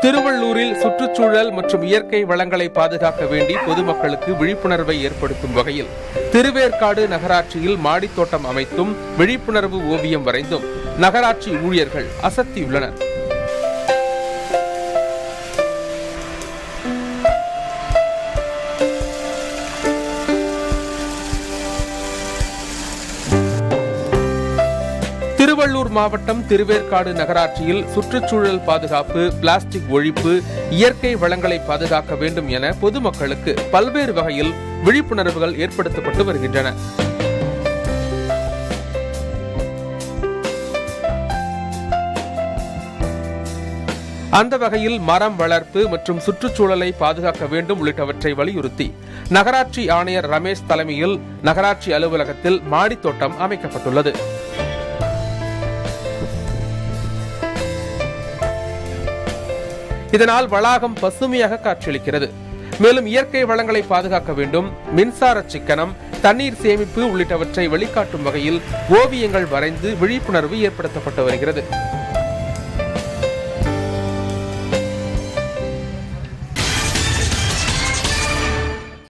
திருவள்ளூரில் சுற்றுச்சூழல் மற்றும் இயற்கை வளங்களை பாதுகாக்க வேண்டி பொதுமக்களுக்கு விழிப்புணர்வை ஏற்படுத்தும் வகையில் திருவேற்காடு நகராட்சியில் மாடித்தோட்டம் அமைத்தும் விழிப்புணர்வு ஓவியம் வரைந்தும் நகராட்சி ஊழியர்கள் அசத்தியுள்ளனர் திருவள்ளூர் மாவட்டம் திருவேற்காடு நகராட்சியில் சுற்றுச்சூழல் பாதுகாப்பு பிளாஸ்டிக் ஒழிப்பு இயற்கை வளங்களை பாதுகாக்க வேண்டும் என பொதுமக்களுக்கு பல்வேறு வகையில் விழிப்புணர்வுகள் ஏற்படுத்தப்பட்டு வருகின்றன அந்த வகையில் மரம் வளர்ப்பு மற்றும் சுற்றுச்சூழலை பாதுகாக்க வேண்டும் உள்ளிட்டவற்றை வலியுறுத்தி நகராட்சி ஆணையர் ரமேஷ் தலைமையில் நகராட்சி அலுவலகத்தில் மாடித்தோட்டம் அமைக்கப்பட்டுள்ளது இதனால் வளாகம் பசுமையாக காட்சியளிக்கிறது மேலும் இயற்கை வளங்களை பாதுகாக்க வேண்டும் மின்சார சிக்கனம் தண்ணீர் சேமிப்பு உள்ளிட்டவற்றை வெளிக்காட்டும் வகையில் ஓவியங்கள் வரைந்து விழிப்புணர்வு ஏற்படுத்தப்பட்டு வருகிறது